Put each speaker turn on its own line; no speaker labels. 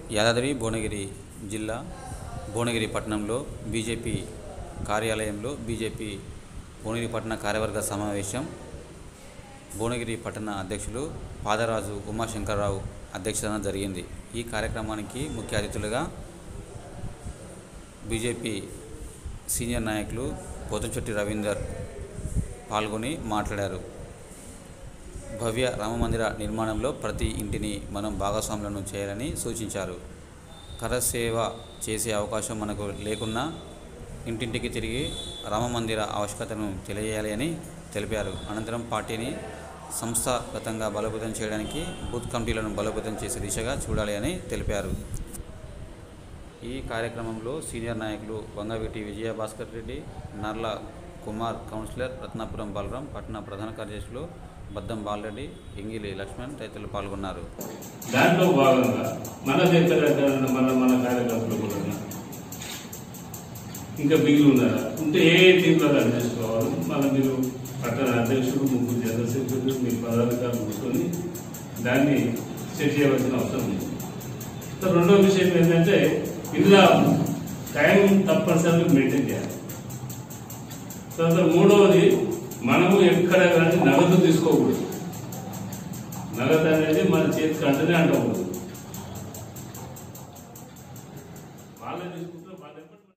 యాదాద్రి భువనగిరి జిల్లా భువనగిరి పట్టణంలో బీజేపీ కార్యాలయంలో బీజేపీ భువనగిరి పట్టణ కార్యవర్గ సమావేశం భువనగిరి పట్టణ అధ్యక్షులు పాదరాజు ఉమాశంకర్రావు అధ్యక్షతన జరిగింది ఈ కార్యక్రమానికి ముఖ్య అతిథులుగా బీజేపీ సీనియర్ నాయకులు పోతంశెట్టి రవీందర్ పాల్గొని మాట్లాడారు భవ్య రామమందిర నిర్మాణంలో ప్రతి ఇంటిని మనం భాగస్వాములను చేయాలని సూచించారు కరసేవ చేసే అవకాశం మనకు లేకున్నా ఇంటింటికి తిరిగి రామమందిర ఆవశ్యకతను తెలియజేయాలి అని తెలిపారు అనంతరం పార్టీని సంస్థాగతంగా బలోపేతం చేయడానికి బూత్ కమిటీలను బలోపేతం చేసే దిశగా చూడాలి అని తెలిపారు ఈ కార్యక్రమంలో సీనియర్ నాయకులు వంగవీటి విజయభాస్కర్ రెడ్డి నర్ల కుమార్ కౌన్సిలర్ రత్నాపురం బలరాం పట్టణ ప్రధాన కార్యదర్శులు బద్దం బాలరెడ్డి ఇంగిలి లక్ష్మణ్ తదితరులు పాల్గొన్నారు
దాంట్లో భాగంగా మన దగ్గర మన మన కార్యకర్తలు కూడా ఇంకా మిగిలి ఉన్నారా ఉంటే ఏ ఏ టీంలో రన్ చేసుకోవాలి మన మీరు పట్టణ అధ్యక్షుడు ముగ్గురు జనరల్ సెక్రటరీ మీ పదాధికారులు కూర్చొని దాన్ని సెట్ చేయవలసిన అవసరం ఉంది సో రెండో విషయం ఏంటంటే ఇందులో టైం తప్పనిసరిగా మెయింటైన్ చేయాలి తర్వాత మూడవది మనము ఎక్కడ కానీ నగదు తీసుకోకూడదు నగదు అనేది మన చేతికి అంటనే అంటకూడదు